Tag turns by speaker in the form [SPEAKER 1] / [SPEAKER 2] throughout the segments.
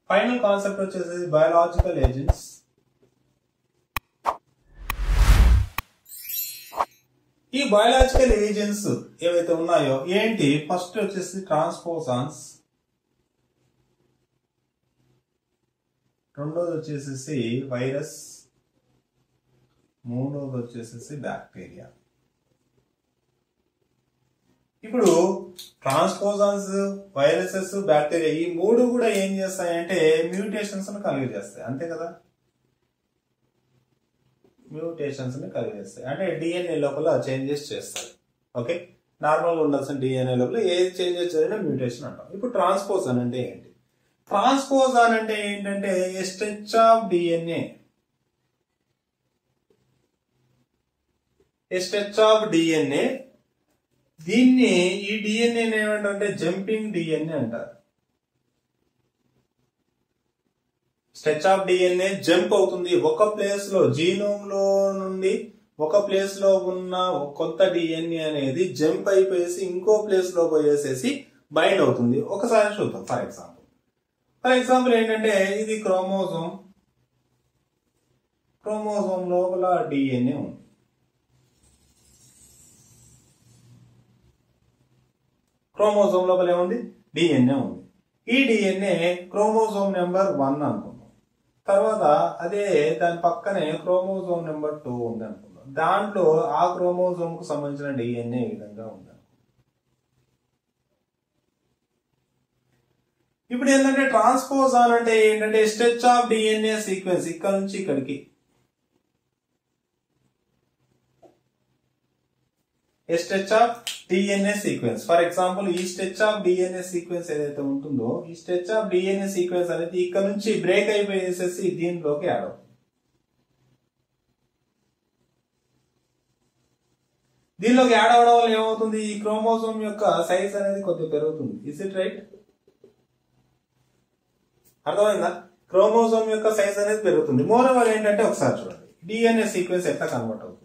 [SPEAKER 1] final concept వచ్చేసి biological agents ఈ biological agents ఏవైతే ఉన్నాయో ఏంటి ఫస్ట్ వచ్చేసి ట్రాన్స్పోసాన్స్ రెండోది వచ్చేసేసి వైరస్ మూడోది వచ్చేసేసి బ్యాక్టీరియా ఇప్పుడు ట్రాన్స్పోజాన్స్ వైరసెస్ బ్యాక్టీరియా ఈ మూడు కూడా ఏం చేస్తాయంటే మ్యూటేషన్స్ కలిగజేస్తాయి అంతే కదా మ్యూటేషన్స్ ని కలిగజేస్తాయి అంటే డిఎన్ఏ లోపల చేంజెస్ చేస్తాయి ఓకే నార్మల్ గా ఉండాల్సిన డిఎన్ఏ లోపల ఏది చేంజెస్ చేసినా మ్యూటేషన్ అంటాం ఇప్పుడు ట్రాన్స్పోజన్ అంటే ఏంటి ట్రాన్స్పోజాన్ అంటే ఏంటంటే stretch of DNA stretch of DNA దీన్ని ఈ డిఎన్ఏ ఏమంటారంటే జంపింగ్ డిఎన్ఏ అంటారు స్ట్రెచ్ ఆఫ్ డిఎన్ఏ జంప్ అవుతుంది ఒక ప్లేస్ లో జీనోమ్ లో నుండి ఒక ప్లేస్ లో ఉన్న కొత్త డిఎన్ఏ అనేది జంప్ అయిపోయేసి ఇంకో ప్లేస్ లో పోయేసేసి బైండ్ అవుతుంది ఒకసారి చూద్దాం ఫర్ ఎగ్జాంపుల్ ఫర్ ఎగ్జాంపుల్ ఏంటంటే ఇది క్రోమోజోమ్ క్రోమోజోమ్ లోపల డిఎన్ఏ ఉంది క్రోమోజోమ్ లోపల ఏముంది డిఎన్ఏ ఉంది ఈ డిఎన్ఏ క్రోమోజోమ్ నెంబర్ వన్ అనుకుందాం తర్వాత అదే దాని పక్కనే క్రోమోజోమ్ నెంబర్ టూ ఉంది అనుకుందాం దాంట్లో ఆ క్రోమోజోమ్ కు సంబంధించిన డిఎన్ఏ ఈ విధంగా ఉంది ఇప్పుడు ఏంటంటే ట్రాన్స్పోజాన్ అంటే ఏంటంటే స్ట్రెచ్ ఆఫ్ డిఎన్ఏ సీక్వెన్స్ ఇక్కడ నుంచి ఇక్కడికి stretch of DNA sequence for example ఈ స్ట్రెచ్ ఆఫ్ డిఎన్ఏ సీక్వెన్స్ ఏదైతే ఉంటుందో ఈ స్ట్రెచ్ ఆఫ్ డిఎన్ఏ సీక్వెన్స్ అనేది ఇక్కడ నుంచి బ్రేక్ అయిపోయేసేసి దీంట్లోకి యాడ్ అవుతుంది దీనిలోకి యాడ్ అవడం వల్ల ఏమవుతుంది ఈ క్రోమోజోమ్ యొక్క సైజ్ అనేది కొద్దిగా పెరుగుతుంది ఇస్ ఇట్ రైట్ అర్థమైందా క్రోమోజోమ్ యొక్క సైజ్ అనేది పెరుగుతుంది మోర్ ఓవర్ ఏంటంటే ఒకసారి చూడండి డిఎన్ఏ సీక్వెన్స్ ఎట్లా కన్వర్ట్ అవుతుంది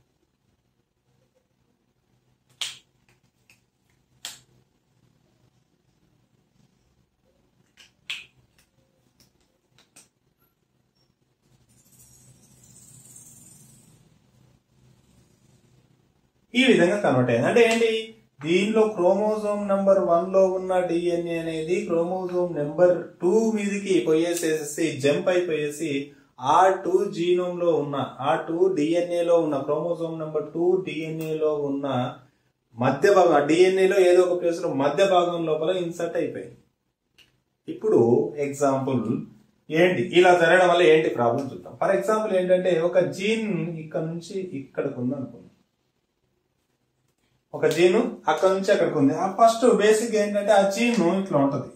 [SPEAKER 1] ఈ విధంగా కన్వర్ట్ అయింది అంటే ఏంటి దీనిలో క్రోమోజోమ్ నెంబర్ వన్ లో ఉన్న డిఎన్ఏ అనేది క్రోమోజోమ్ నెంబర్ టూ మీదకి పోయేసేసి జంప్ అయిపోయేసి ఆ టూ జీనోమ్ లో ఉన్న ఆ టూ డిఎన్ఏ లో ఉన్న క్రోమోజోమ్ నెంబర్ టూ డిఎన్ఏ లో ఉన్న మధ్య భాగం డిఎన్ఏ లో ఏదో ఒక ప్లేస్ లో మధ్య భాగం లోపల ఇన్సర్ట్ అయిపోయింది ఇప్పుడు ఎగ్జాంపుల్ ఏంటి ఇలా జరగడం వల్ల ఏంటి ప్రాబ్లం చూద్దాం ఫర్ ఎగ్జాంపుల్ ఏంటంటే ఒక జీన్ ఇక్కడ నుంచి ఇక్కడికి ఉంది అనుకుందాం ఒక జీను అక్కడ నుంచి అక్కడికి ఉంది ఆ ఫస్ట్ బేసిక్ ఏంటంటే ఆ జీన్ ఇట్లా ఉంటది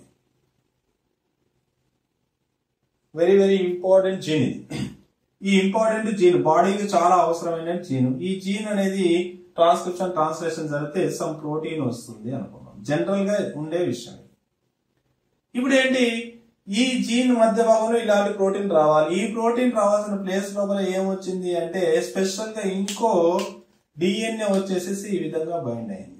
[SPEAKER 1] వెరీ వెరీ ఇంపార్టెంట్ జీన్ ఇది ఈ ఇంపార్టెంట్ జీన్ బాడీకి చాలా అవసరమైన జీన్ ఈ జీన్ అనేది ట్రాన్స్క్రిప్షన్ ట్రాన్స్లేషన్ జరిగితే సమ్ ప్రోటీన్ వస్తుంది అనుకున్నాం జనరల్ గా ఉండే విషయం ఇప్పుడు ఏంటి ఈ జీన్ మధ్య భాగంలో ఇలాంటి ప్రోటీన్ రావాలి ఈ ప్రోటీన్ రావాల్సిన ప్లేస్ లోపల ఏమొచ్చింది అంటే స్పెషల్ గా ఇంకో డిఎన్ఏ వచ్చేసేసి ఈ విధంగా బైండ్ అయింది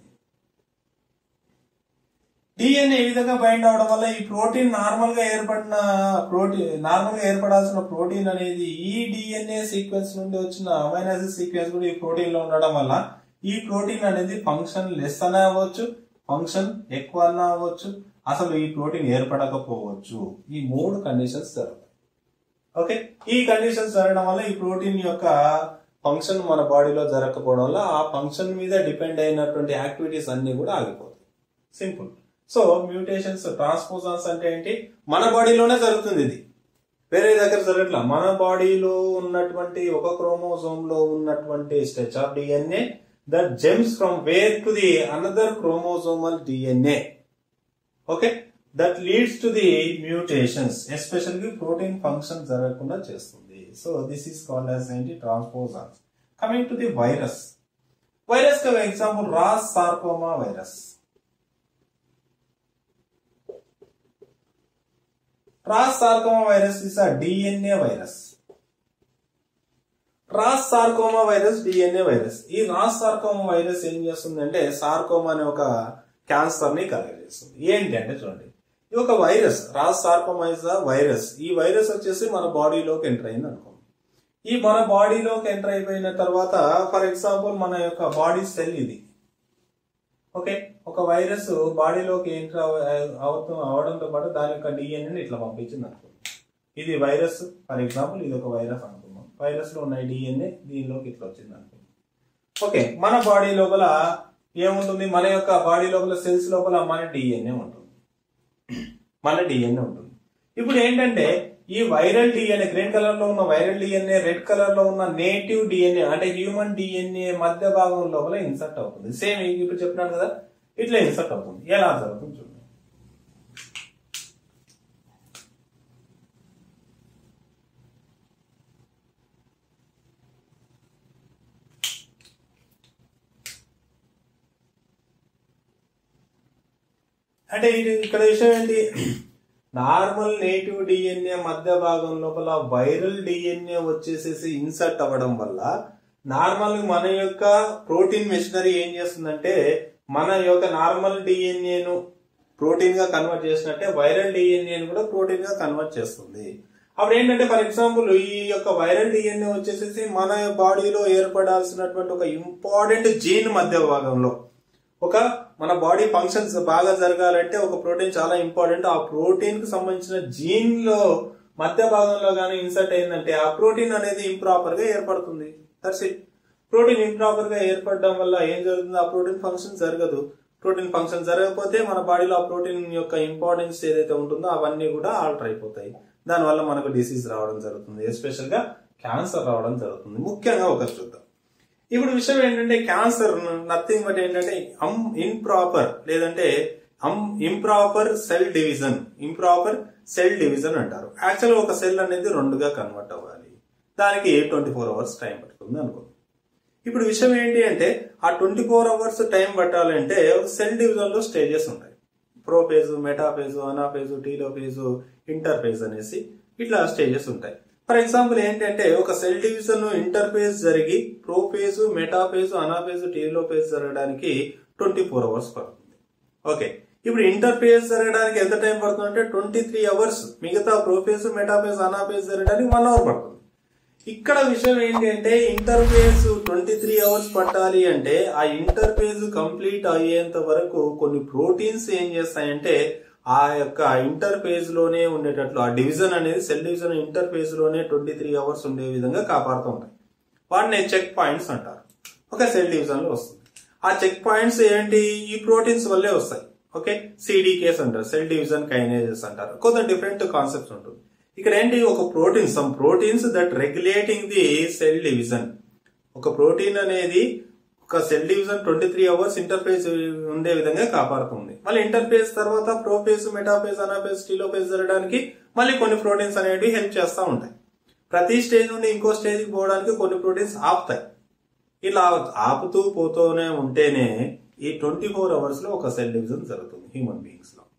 [SPEAKER 1] డిఎన్ఏ ఈ విధంగా బైండ్ అవడం వల్ల ఈ ప్రోటీన్ నార్మల్ గా ఏర్పడిన ప్రోటీన్ నార్మల్ గా ఏర్పడాల్సిన ప్రోటీన్ అనేది ఈ డిఎన్ఏ సీక్వెన్స్ నుండి వచ్చిన అమైనాసిడ్ సీక్వెన్స్ కూడా ఈ ప్రోటీన్ లో ఉండడం వల్ల ఈ ప్రోటీన్ అనేది ఫంక్షన్ లెస్ అనే అవ్వచ్చు ఫంక్షన్ ఎక్కువ అన్న అవ్వచ్చు అసలు ఈ ప్రోటీన్ ఏర్పడకపోవచ్చు ఈ మూడు కండిషన్స్ జరుగుతాయి ఓకే ఈ కండిషన్స్ జరగడం వల్ల ఈ ప్రోటీన్ యొక్క ఫంక్షన్ మన బాడీలో జరగకపోవడం వల్ల ఆ ఫంక్షన్ మీద డిపెండ్ అయినటువంటి యాక్టివిటీస్ అన్ని కూడా ఆగిపోతాయి సింపుల్ సో మ్యూటేషన్స్ ట్రాన్స్పోజాన్స్ అంటే ఏంటి మన బాడీలోనే జరుగుతుంది ఇది వేరే దగ్గర జరగట్లా మన బాడీలో ఉన్నటువంటి ఒక క్రోమోజోమ్ లో ఉన్నటువంటి stretch of DNA that jumps from where to the another chromosomal DNA okay that leads to the mutations especially protein function జరగకుండా చేస్తుంది so this is called as ఏంటి transposons coming to the virus virus కా example Rous sarcoma virus Rous sarcoma virus is a DNA virus Rous sarcoma virus DNA virus ఈ Rous sarcoma virus ఏం చేస్తుంది అంటే sarcoma అనే ఒక cancer ని కలగజేస్తుంది ఏంటి అంటే చూడండి ఇది ఒక వైరస్ రాస్ సార్కోమైజా వైరస్ ఈ వైరస్ వచ్చేసి మన బాడీలోకి ఎంటర్ అయింది అనుకో ఈ మన బాడీలోకి ఎంటర్ అయిపోయిన తర్వాత ఫర్ ఎగ్జాంపుల్ మన యొక్క బాడీ సెల్ ఇది ఓకే ఒక వైరస్ బాడీలోకి ఎంటర్ అవడం అవడంతో పాటు దాని యొక్క డిఎన్ఏని ఇట్లా పంపించింది అనుకో ఇది వైరస్ ఫర్ ఎగ్జాంపుల్ ఇది ఒక వైరస్ అనుకున్నాం వైరస్ లో ఉన్న డిఎన్ఏ దీనిలోకి ఇట్లా వచ్చింది అనుకో ఓకే మన బాడీ లోపల ఏముంటుంది మన యొక్క బాడీ లోపల సెల్స్ లోపల మన డిఎన్ఏ ఉంటుంది మన డిఎన్ఏ ఉంటుంది ఇప్పుడు ఏంటంటే ఈ వైరల్ డిఎన్ఏ గ్రీన్ కలర్ లో ఉన్న వైరల్ డిఎన్ఏ రెడ్ కలర్ లో ఉన్న నేటివ్ డిఎన్ఏ అంటే హ్యూమన్ డిఎన్ఏ మధ్య భాగం లోపల ఇన్సర్ట్ అవుతుంది సేమ్ ఇప్పుడు చెప్పినాను కదా ఇట్లా ఇన్సర్ట్ అవుతుంది ఎలా జరుగుతుంది చూడండి అంటే ఇది ఇక్కడ విషయం ఏంటి నార్మల్ నేటివ్ డిఎన్ఏ మధ్య భాగం లోపల వైరల్ డిఎన్ఏ వచ్చేసేసి ఇన్సర్ట్ అవ్వడం వల్ల నార్మల్ మన యొక్క ప్రోటీన్ మెషినరీ ఏం చేస్తుందంటే మన యొక్క నార్మల్ డిఎన్ఏను ప్రోటీన్ గా కన్వర్ట్ చేసినట్టే వైరల్ డిఎన్ఏను కూడా ప్రోటీన్ గా కన్వర్ట్ చేస్తుంది అప్పుడు ఏంటంటే ఫర్ ఎగ్జాంపుల్ ఈ యొక్క వైరల్ డిఎన్ఏ వచ్చేసేసి మన బాడీలో ఏర్పడాల్సినటువంటి ఒక ఇంపార్టెంట్ జీన్ మధ్య భాగంలో ఒక మన బాడీ ఫంక్షన్స్ బాగా జరగాలంటే ఒక ప్రోటీన్ చాలా ఇంపార్టెంట్ ఆ ప్రోటీన్ కి సంబంధించిన జీన్ లో మధ్య భాగంలో గానీ ఇన్సర్ట్ అయిందంటే ఆ ప్రోటీన్ అనేది ఇంప్రాపర్ గా ఏర్పడుతుంది దట్స్ ఇట్ ప్రోటీన్ ఇంప్రాపర్ గా ఏర్పడడం వల్ల ఏం జరుగుతుంది ఆ ప్రోటీన్ ఫంక్షన్ జరగదు ప్రోటీన్ ఫంక్షన్ జరగకపోతే మన బాడీలో ఆ ప్రోటీన్ యొక్క ఇంపార్టెన్స్ ఏదైతే ఉంటుందో అవన్నీ కూడా ఆల్టర్ అయిపోతాయి దానివల్ల మనకు డిసీజ్ రావడం జరుగుతుంది ఎస్పెషల్ గా క్యాన్సర్ రావడం జరుగుతుంది ముఖ్యంగా ఒక చూద్దాం ఇప్పుడు విషయం ఏంటంటే క్యాన్సర్ నథింగ్ బట్ ఏంటంటే అమ్ ఇంప్రాపర్ లేదంటే um improper cell division improper cell division అంటారు యాక్చువల్ ఒక సెల్ అనేది రెండుగా కన్వర్ట్ అవ్వాలి దానికి ట్వంటీ ఫోర్ అవర్స్ టైం పడుతుంది అనుకో ఇప్పుడు విషయం ఏంటి అంటే ఆ ట్వంటీ ఫోర్ అవర్స్ టైం పట్టాలంటే సెల్ డివిజన్ లో స్టేజెస్ ఉంటాయి prophase metaphase anaphase telophase interphase అనేసి ఇట్లా స్టేజెస్ ఉంటాయి ఫర్ ఎగ్జాంపుల్ ఏంటంటే ఒక సెల్ డివిజన్ ఇంటర్ఫేజ్ జరిగి ప్రోఫేజ్ మెటాఫేజ్ అనాఫేజ్ టీలోఫేజ్ జరగడానికి ట్వంటీ ఫోర్ అవర్స్ పడుతుంది ఓకే ఇప్పుడు ఇంటర్ఫేజ్ జరగడానికి ఎంత టైం పడుతుంది అంటే ట్వంటీ త్రీ అవర్స్ మిగతా ప్రోఫేజ్ మెటాఫేజ్ అనాఫేజ్ జరగడానికి వన్ అవర్ పడుతుంది ఇక్కడ విషయం ఏంటి అంటే ఇంటర్ఫేజ్ ట్వంటీ త్రీ అవర్స్ పట్టాలి అంటే ఆ ఇంటర్ఫేజ్ కంప్లీట్ అయ్యేంత వరకు కొన్ని ప్రోటీన్స్ ఏం చేస్తాయంటే ఆ యొక్క ఇంటర్ఫేజ్ లోనే ఉండేటట్లు ఆ డివిజన్ అనేది సెల్ డివిజన్ ఇంటర్ఫేజ్ లోనే ట్వంటీ త్రీ అవర్స్ ఉండే విధంగా కాపాడుతూ ఉంటాయి వాటిని చెక్ పాయింట్స్ అంటారు ఒక సెల్ డివిజన్ లో వస్తుంది ఆ చెక్ పాయింట్స్ ఏంటి ఈ ప్రోటీన్స్ వల్లే వస్తాయి ఓకే సిడికేస్ అంటారు సెల్ డివిజన్ కైనేజెస్ అంటారు కొంత డిఫరెంట్ కాన్సెప్ట్స్ ఉంటుంది ఇక్కడ ఏంటి ఒక protein some proteins that regulating the cell division ఒక ప్రోటీన్ అనేది ఒక cell division twenty three hours interphase ఉండే విధంగా కాపాడుతుంది మళ్ళీ ఇంటర్ఫేస్ తర్వాత ప్రోఫేస్ మెటాఫేస్ అనాఫేస్ టీలోఫేస్ జరగడానికి మళ్ళీ కొన్ని ప్రోటీన్స్ అనేవి హెల్ప్ చేస్తూ ఉంటాయి ప్రతి స్టేజ్ నుండి ఇంకో స్టేజ్ కి పోవడానికి కొన్ని ప్రోటీన్స్ ఆపుతాయి ఇలా ఆపుతూ పోతూనే ఉంటేనే ఈ ట్వంటీ ఫోర్ అవర్స్ లో ఒక సెల్ డివిజన్ జరుగుతుంది హ్యూమన్ బీయింగ్స్ లో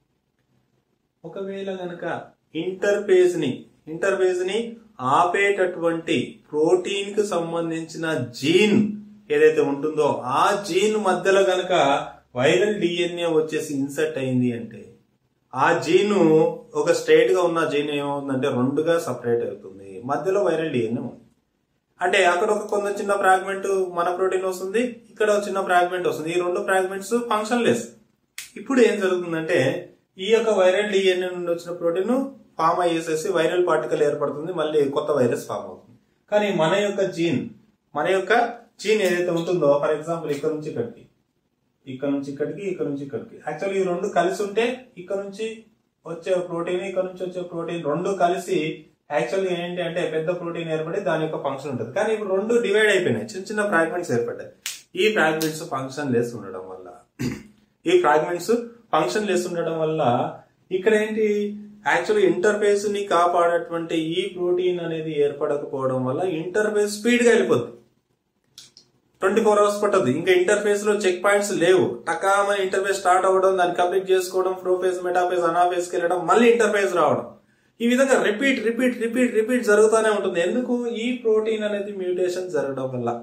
[SPEAKER 1] ఒకవేళ గనక ఇంటర్ఫేజ్ ని ఇంటర్ఫేజ్ ని ఆపేటటువంటి ప్రోటీన్ కు సంబంధించిన జీన్ ఏదైతే ఉంటుందో ఆ జీన్ మధ్యలో గనక వైరల్ డిఎన్ఏ వచ్చేసి ఇన్సర్ట్ అయింది అంటే ఆ జీను ఒక స్ట్రైట్ గా ఉన్న జీన్ ఏమవుతుందంటే రెండుగా సపరేట్ అవుతుంది మధ్యలో వైరల్ డిఎన్ఏ ఉంది అంటే అక్కడ ఒక కొంత చిన్న ఫ్రాగ్మెంట్ మన ప్రోటీన్ వస్తుంది ఇక్కడ ఒక చిన్న ఫ్రాగ్మెంట్ వస్తుంది ఈ రెండు ఫ్రాగ్మెంట్స్ ఫంక్షన్ లెస్ ఇప్పుడు ఏం జరుగుతుందంటే ఈ యొక్క వైరల్ డిఎన్ఏ నుండి వచ్చిన ప్రోటీన్ ఫామ్ అయ్యేసేసి వైరల్ పార్టికల్ ఏర్పడుతుంది మళ్ళీ కొత్త వైరస్ ఫామ్ అవుతుంది కానీ మన యొక్క జీన్ మన యొక్క జీన్ ఏదైతే ఉంటుందో ఫర్ ఎగ్జాంపుల్ ఇక్కడ నుంచి ఇక్కడికి ఇక్కడ నుంచి ఇక్కడికి ఇక్కడ నుంచి ఇక్కడికి యాక్చువల్లీ ఈ రెండు కలిసి ఉంటే ఇక్కడ నుంచి వచ్చే ప్రోటీన్ ఇక్కడ నుంచి వచ్చే ప్రోటీన్ రెండు కలిసి యాక్చువల్గా ఏంటి అంటే పెద్ద ప్రోటీన్ ఏర్పడి దాని యొక్క ఫంక్షన్ ఉంటుంది కానీ ఇప్పుడు రెండు డివైడ్ అయిపోయినాయి చిన్న చిన్న ఫ్రాగ్మెంట్స్ ఏర్పడ్డాయి ఈ ఫ్రాగ్మెంట్స్ ఫంక్షన్ లెస్ ఉండడం వల్ల ఈ ఫ్రాగ్మెంట్స్ ఫంక్షన్ లెస్ ఉండడం వల్ల ఇక్కడ ఏంటి యాక్చువల్ ఇంటర్ఫేస్ ని కాపాడేటువంటి ఈ ప్రోటీన్ అనేది ఏర్పడకపోవడం వల్ల ఇంటర్ఫేస్ స్పీడ్ గా వెళ్ళిపోద్ది ట్వంటీ ఫోర్ అవర్స్ పట్టదు ఇంకా ఇంటర్ఫేస్ లో చెక్ పాయింట్స్ లేవు టకామని ఇంటర్ఫేస్ స్టార్ట్ అవ్వడం దాన్ని కంప్లీట్ చేసుకోవడం ప్రోఫేస్ మెటాఫేస్ అనాఫేస్ కి వెళ్ళడం మళ్ళీ ఇంటర్ఫేస్ రావడం ఈ విధంగా రిపీట్ రిపీట్ రిపీట్ రిపీట్ జరుగుతూనే ఉంటుంది ఎందుకు ఈ ప్రోటీన్ అనేది మ్యూటేషన్ జరగడం వల్ల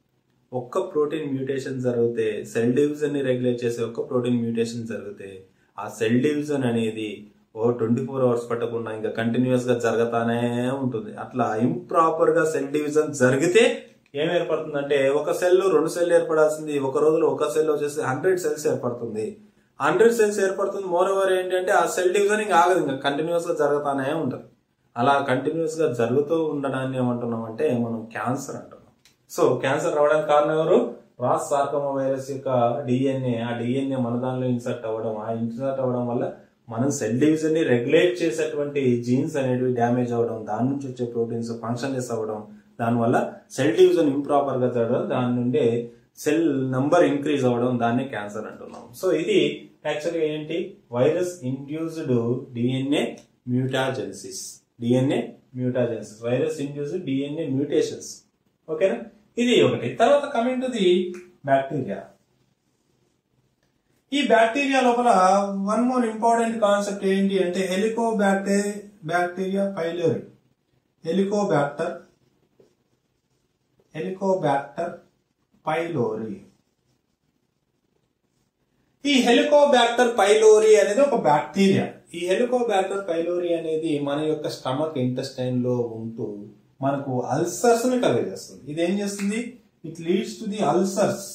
[SPEAKER 1] ఒక్క ప్రోటీన్ మ్యూటేషన్ జరిగితే సెల్ డివిజన్ ని రెగ్యులేట్ చేసే ఒక్క ప్రోటీన్ మ్యూటేషన్ జరిగితే ఆ సెల్ డివిజన్ అనేది ఓ ట్వంటీ ఫోర్ అవర్స్ పట్టకుండా ఇంకా కంటిన్యూస్ గా జరుగుతానే ఉంటుంది అట్లా ఇంప్రాపర్ గా సెల్ డివిజన్ జరిగితే ఏం ఏర్పడుతుందంటే ఒక సెల్ రెండు సెల్ ఏర్పడాల్సింది ఒక రోజులో ఒక సెల్ వచ్చేసి హండ్రెడ్ సెల్స్ ఏర్పడుతుంది హండ్రెడ్ సెల్స్ ఏర్పడుతుంది మోర్ ఓవర్ ఏంటంటే ఆ సెల్ డివిజన్ ఇంకా ఆగదు ఇంకా కంటిన్యూస్ గా జరుగుతానే ఉంటుంది అలా కంటిన్యూస్ గా జరుగుతూ ఉండడాన్ని ఏమంటున్నాం అంటే మనం క్యాన్సర్ అంటున్నాం సో క్యాన్సర్ రావడానికి కారణం ఎవరు రాస్ సార్కమ వైరస్ యొక్క డిఎన్ఏ ఆ డిఎన్ఏ మన దానిలో ఇన్సర్ట్ అవ్వడం ఆ ఇన్సర్ట్ అవ్వడం వల్ల మనం సెల్ డివిజన్ ని రెగ్యులేట్ చేసేటువంటి జీన్స్ అనేవి డ్యామేజ్ అవ్వడం దాని నుంచి వచ్చే ప్రోటీన్స్ ఫంక్షన్లెస్ అవ్వడం దానివల్ల సెల్ డివిజన్ ఇంప్రాపర్ గా జరగడం దాని నుండి సెల్ నంబర్ ఇంక్రీజ్ అవ్వడం దాన్ని క్యాన్సర్ అంటున్నాం సో ఇది యాక్చువల్గా ఏంటి virus induced DNA mutagenesis DNA mutagenesis virus induced DNA mutations ఓకేనా ఇది ఒకటి తర్వాత కమింగ్ టు ది బ్యాక్టీరియా ఈ బ్యాక్టీరియా లోపల వన్ మోర్ ఇంపార్టెంట్ కాన్సెప్ట్ ఏంటి అంటే Helico bacteria bacteria pylori Helicobacter Helicobacter pylori ఈ హెలికోబ్యాక్టర్ పైలోరి అనేది ఒక బ్యాక్టీరియా ఈ హెలికోబ్యాక్టర్ పైలోరి అనేది మన యొక్క స్టమక్ ఇంటెస్టైన్ లో ఉంటూ మనకు అల్సర్స్ ని కలుగజేస్తుంది ఇది ఏం చేస్తుంది it leads to the ulcers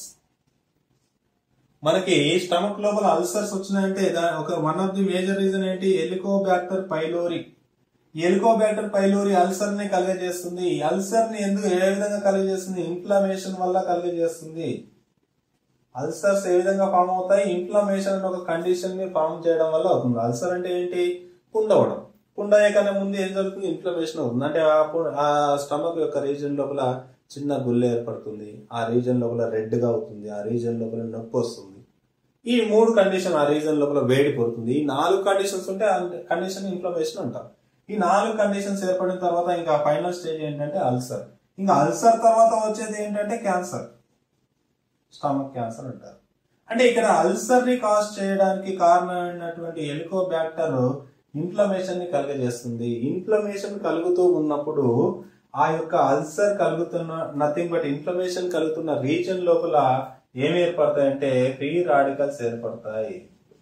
[SPEAKER 1] మనకి స్టమక్ లోపల అల్సర్స్ వచ్చినాయంటే దా- ఒక one of the major reason ఏంటి Helicobacter pylori Helicobacter pylori ulcer ని కలుగజేస్తుంది ఈ అల్సర్ ని ఎందుకు ఏ విధంగా కలుగజేస్తుంది ఇన్ఫ్లమేషన్ వల్ల కలుగజేస్తుంది అల్సర్స్ ఏ విధంగా ఫామ్ అవుతాయి ఇన్ఫ్లమేషన్ అనే ఒక కండిషన్ ని ఫామ్ చేయడం వల్ల అవుతుంది అల్సర్ అంటే ఏంటి పుండ్ అవ్వడం పుండ్ అయ్యే కన్నా ముందు ఏం జరుగుతుంది ఇన్ఫ్లమేషన్ అవుతుంది అంటే ఆ పు- ఆ స్టమక్ యొక్క రీజన్ లోపల చిన్న గుల్లె ఏర్పడుతుంది ఆ రీజన్ లోపల రెడ్ గా అవుతుంది ఆ రీజన్ లోపల నొప్పి వస్తుంది ఈ మూడు కండిషన్ ఆ రీజన్ లోపల వేడి పుడుతుంది ఈ నాలుగు కండిషన్స్ ఉంటే ఆ కండిషన్ ఇన్ఫ్లమేషన్ అంటారు ఈ నాలుగు కండిషన్స్ ఏర్పడిన తర్వాత ఇంకా ఫైనల్ స్టేజ్ ఏంటంటే అల్సర్ ఇంకా అల్సర్ తర్వాత వచ్చేది ఏంటంటే క్యాన్సర్ స్టమక్ క్యాన్సర్ అంటారు అంటే ఇక్కడ అల్సర్ ని కాజ్ చేయడానికి కారణమైనటువంటి ఎలికోబ్యాక్టర్ ఇన్ఫ్లమేషన్ ని కలుగజేస్తుంది ఇన్ఫ్లమేషన్ కలుగుతూ ఉన్నప్పుడు ఆ యొక్క అల్సర్ కలుగుతున్న నథింగ్ బట్ ఇన్ఫ్లమేషన్ కలుగుతున్న రీజన్ లోపల ఏమి ఏర్పడతాయంటే ఫ్రీ రాడికల్స్ ఏర్పడతాయి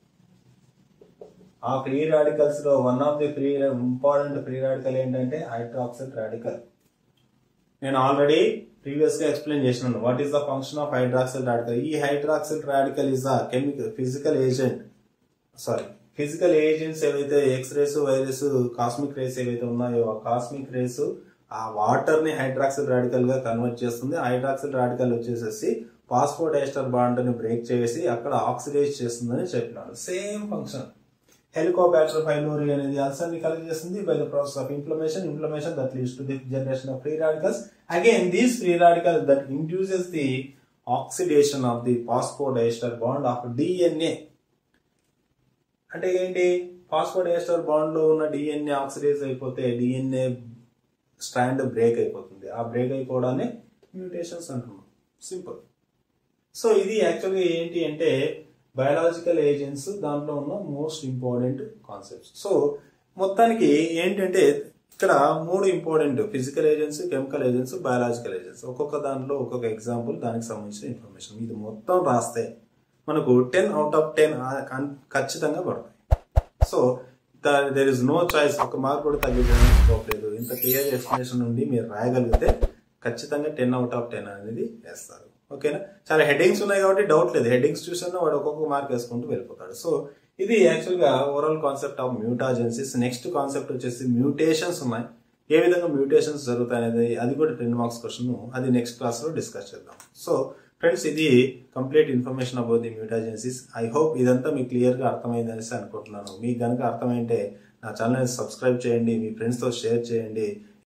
[SPEAKER 1] ఆ ఫ్రీ రాడికల్స్ లో one of the free important free radical ఏంటంటే హైడ్రాక్సిల్ రాడికల్ నేను ఆల్రెడీ ప్రీవియస్ గా ఎక్స్ప్లెయిన్ చేసినాను what is the function of hydroxyl radical ఈ hydroxyl radical is a chemical physical agent sorry physical agents ఏవైతే X rays virus cosmic rays ఏవైతే ఉన్నాయో ఆ cosmic rays ఆ వాటర్ ని హైడ్రాక్సిల్ రాడికల్ గా కన్వర్ట్ చేస్తుంది హైడ్రాక్సిల్ రాడికల్ వచ్చేసేసి పాస్పోడైస్టర్ బాండ్ ని బ్రేక్ చేసి అక్కడ ఆక్సిడైజ్ చేస్తుందని చెప్పినాడు సేమ్ ఫంక్షన్ హెలికోబ్యాక్టర్ పైలోరి అనేది అల్సర్ ని కలిగజేస్తుంది by the process of inflammation inflammation that leads to the generation of free radicals again these free radicals that induces the oxidation of the phosphodiester bond of DNA అంటే ఏంటి phosphodiester bond లో ఉన్న DNA oxidise అయిపోతే DNA strand break అయిపోతుంది ఆ break అయిపోవడాన్ని mutations అంటున్నాం simple so ఇది యాక్చువల్గా ఏంటి అంటే బయాలజికల్ ఏజెంట్స్ దాంట్లో ఉన్న మోస్ట్ ఇంపార్టెంట్ కాన్సెప్ట్స్ సో మొత్తానికి ఏంటంటే ఇక్కడ మూడు important physical agents chemical agents biological agents ఒక్కొక్క దాంట్లో ఒక్కొక్క ఎగ్జాంపుల్ దానికి సంబంధించిన ఇన్ఫర్మేషన్ ఇది మొత్తం రాస్తే మనకు టెన్ అవుట్ ఆఫ్ టెన్ ఖచ్చితంగా పడతాయి so there is no choice ఒక మార్క్ కూడా తగ్గించడానికి స్కోప్ లేదు ఇంత క్లియర్ ఎక్స్ప్లెనేషన్ నుండి మీరు రాయగలిగితే ఖచ్చితంగా టెన్ అవుట్ ఆఫ్ టెన్ అనేది వేస్తారు ఓకేనా చాలా హెడ్డింగ్స్ ఉన్నాయి కాబట్టి డౌట్ లేదు హెడ్డింగ్స్ చూసినా వాడు ఒక్కొక్క మార్క్ వేసుకుంటూ వెళ్ళిపోతాడు సో ఇది యాక్చువల్ గా overall concept of mutagenesis next concept వచ్చేసి మ్యూటేషన్స్ ఉన్నాయి ఏ విధంగా మ్యూటేషన్స్ జరుగుతాయి అనేది అది కూడా టెన్ మార్క్స్ క్వశ్చన్ అది నెక్స్ట్ క్లాస్ లో డిస్కస్ చేద్దాం సో ఫ్రెండ్స్ ఇది complete information about the mutagenesis I hope ఇదంతా మీకు క్లియర్ గా అర్థమైంది అనేసి అనుకుంటున్నాను మీకు కనుక అర్థమైంటే నా ఛానల్ సబ్స్క్రైబ్ చేయండి మీ ఫ్రెండ్స్ తో షేర్ చేయండి